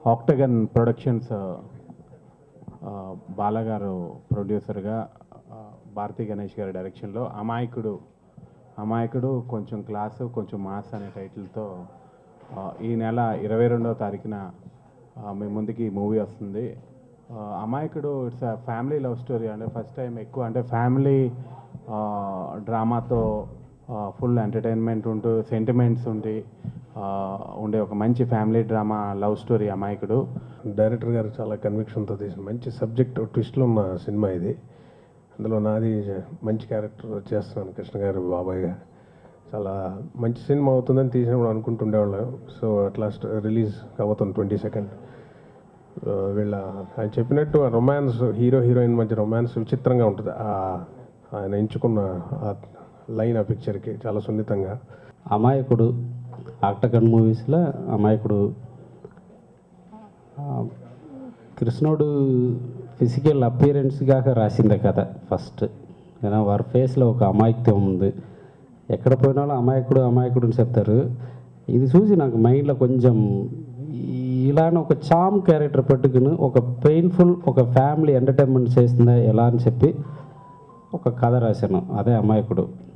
octagon productions ఆ, బాలగారు ప్రొడ్యూసర్గా ఆ, భారతీ గణేష్ గారి డైరెక్షన్లో అమాయకుడు అమాయకుడు కొంచెం క్లాసు కొంచెం మాస్ అనే టైటిల్తో ఆ, ఈ నెల ఇరవై రెండవ తారీఖున ఆ, మీ ముందుకి ఈ మూవీ వస్తుంది ఆ, Amayakudu it's a family love story అంటే ఫస్ట్ టైం ఎక్కువ అంటే ఫ్యామిలీ డ్రామాతో ఫుల్ ఎంటర్టైన్మెంట్ ఉంటూ సెంటిమెంట్స్ ఉండి ఆ, ఉండే ఒక మంచి family drama love story Amayakudu director గారు చాలా కన్విక్షన్తో తీసిన మంచి సబ్జెక్ట్ ట్విస్ట్లో ఉన్న సినిమా ఇది అందులో నాది మంచి క్యారెక్టర్ చేస్తున్నాను కృష్ణ గారు బాబాయ్గా చాలా మంచి సినిమా అవుతుందని తీసినప్పుడు అనుకుంటుండేవాళ్ళం సో అట్ లాస్ట్ రిలీజ్ అవుతుంది ట్వంటీ సెకండ్ వీళ్ళ ఆయన చెప్పినట్టు రొమాన్స్ హీరో హీరోయిన్ మధ్య రొమాన్స్ విచిత్రంగా ఉంటుంది ఆ- ఆయన ఎంచుకున్న ఆ లైన్ ఆ పిక్చర్కి చాలా సున్నితంగా అమాయకుడు ఆక్టగన్ మూవీస్లో అమాయకుడు ఆ, కృష్ణుడు ఫిజికల్ అపియరెన్స్గా రాసిందే కథ ఫస్ట్ ఏదైనా వారి ఫేస్లో ఒక అమాయకత్వం ఉంది ఎక్కడ పోయినా వాళ్ళు అమాయకుడు అమాయకుడు అని చెప్తారు ఇది చూసి నాకు మైండ్లో కొంచెం ఇలానే ఒక చామ్ క్యారెక్టర్ పెట్టుకుని ఒక పెయిన్ఫుల్ ఒక ఫ్యామిలీ ఎంటర్టైన్మెంట్ చేస్తుందా ఎలా అని చెప్పి ఒక కథ రాశాను అదే అమాయకుడు